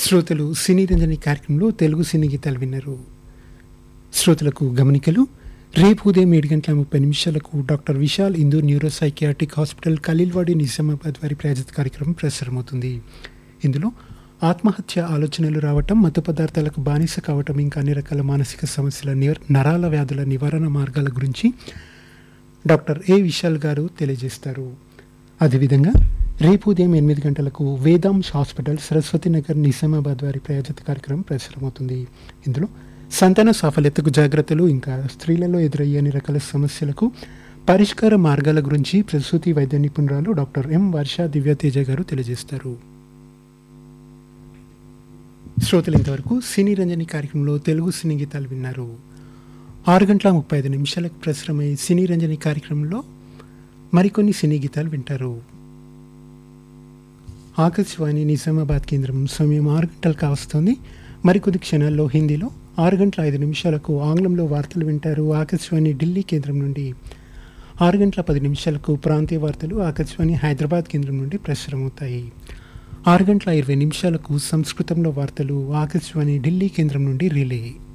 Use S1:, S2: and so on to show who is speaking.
S1: శ్రోతలు సినీ రంజని కార్యక్రమంలో తెలుగు సినీ గీతాలు విన్నారు శ్రోతలకు గమనికలు రేపు ఉదయం ఏడు గంటల ముప్పై నిమిషాలకు doctor Vishal Indur neuro psychiatric hospital Khaleelwadi Nizamabad వారి ప్రాయోజిత కార్యక్రమం ప్రసారమవుతుంది ఇందులో ఆత్మహత్య ఆలోచనలు రావటం మత్తు పదార్థాలకు బానిస కావటం ఇంకా అన్ని రకాల మానసిక సమస్యల నివ- నరాల వ్యాధుల నివారణ మార్గాల గురించి డాక్టర్ ఏ విశాల్ గారు తెలియజేస్తారు అదేవిధంగా రేపు ఉదయం ఎనిమిది గంటలకు వేదాంశ్ హాస్పిటల్ సరస్వతి నగర్ నిజామాబాద్ వారి ప్రాయోజిత కార్యక్రమం ప్రసారమవుతుంది ఇందులో సంతాన సాఫల్యతకు జాగ్రత్తలు ఇంకా స్త్రీలలో ఎదురయ్యే అన్ని రకాల సమస్యలకు పరిష్కార మార్గాల గురించి ప్రసూతి వైద్య నిపుణురాలు డాక్టర్ ఎం వర్ష దివ్యతేజ గారు తెలియజేస్తారు శ్రోతలు ఇంతవరకు సినీ రంజని కార్యక్రమంలో తెలుగు సినీ గీతాలు విన్నారు ఆరు గంటల ముప్పై ఐదు నిమిషాలకు ప్రసారమై సినీ రంజని కార్యక్రమంలో మరికొన్ని సినీ గీతాలు వింటారు ఆకాశవాణి నిజామాబాద్ కేంద్రం సమయం ఆరు గంటలకు కావస్తుంది మరికొద్ది క్షణాల్లో హిందీలో ఆరు గంటల ఐదు నిమిషాలకు ఆంగ్లంలో వార్తలు వింటారు ఆకాశవాణి ఢిల్లీ కేంద్రం నుండి ఆరు గంటల పది నిమిషాలకు ప్రాంతీయ వార్తలు ఆకాశవాణి హైదరాబాద్ కేంద్రం నుండి ప్రసారమవుతాయి ఆరు గంటల ఇరవై నిమిషాలకు సంస్కృతంలో వార్తలు ఆకాశవాణి ఢిల్లీ కేంద్రం నుండి రిలే